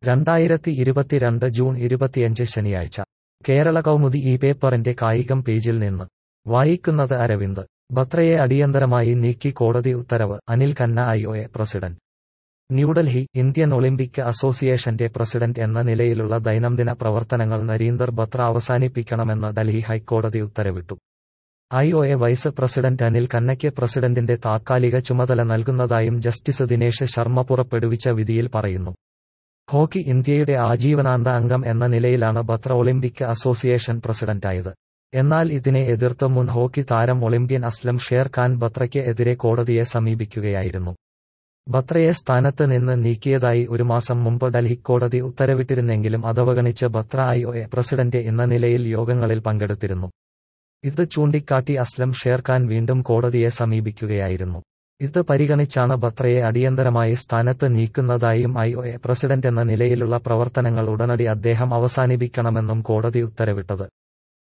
രണ്ടായിരത്തി ഇരുപത്തിരണ്ട് ജൂൺ ഇരുപത്തിയഞ്ച് ശനിയാഴ്ച കേരള കൗമുദി ഈ പേപ്പറിന്റെ കായികം പേജിൽ നിന്ന് വായിക്കുന്നത് അരവിന്ദ് ബത്രയെ അടിയന്തരമായി നീക്കി കോടതി ഉത്തരവ് Anil Khanna I O A president New Delhi Indian Olympic അസോസിയേഷന്റെ പ്രസിഡന്റ് എന്ന നിലയിലുള്ള ദൈനംദിന പ്രവർത്തനങ്ങൾ നരീന്ദർ ബത്ര അവസാനിപ്പിക്കണമെന്ന് ഡൽഹി ഹൈക്കോടതി ഉത്തരവിട്ടു I O A vice president Anil ഖന്നയ്ക്ക് പ്രസിഡന്റിന്റെ താത്കാലിക ചുമതല നൽകുന്നതായും ജസ്റ്റിസ് ദിനേശ് ശർമ്മ പുറപ്പെടുവിച്ച വിധിയിൽ പറയുന്നു ഹോക്കി ഇന്ത്യയുടെ ആജീവനാന്ത അംഗം എന്ന നിലയിലാണ് ബത്ര ഒളിമ്പിക് അസോസിയേഷൻ പ്രസിഡന്റായത് എന്നാൽ ഇതിനെ എതിർത്ത് മുൻ ഹോക്കി താരം ഒളിമ്പ്യൻ അസ്ലം ഷേർ ഖാൻ ബത്രയ്ക്ക് എതിരെ കോടതിയെ സമീപിക്കുകയായിരുന്നു ബത്രയെ സ്ഥാനത്ത് നിന്ന് നീക്കിയതായി ഒരു മാസം മുമ്പ് ഡൽഹി കോടതി ഉത്തരവിട്ടിരുന്നെങ്കിലും അതവഗണിച്ച് Batra I O A president എന്ന നിലയിൽ യോഗങ്ങളിൽ പങ്കെടുത്തിരുന്നു ഇത് ചൂണ്ടിക്കാട്ടി അസ്ലം ഷേർ ഖാൻ വീണ്ടും കോടതിയെ സമീപിക്കുകയായിരുന്നു ഇത് പരിഗണിച്ചാണ് ബത്രയെ അടിയന്തരമായി സ്ഥാനത്ത് നീക്കുന്നതായും ഐ ഒ എ പ്രസിഡന്റ് എന്ന നിലയിലുള്ള പ്രവർത്തനങ്ങൾ ഉടനടി അദ്ദേഹം അവസാനിപ്പിക്കണമെന്നും കോടതി ഉത്തരവിട്ടത്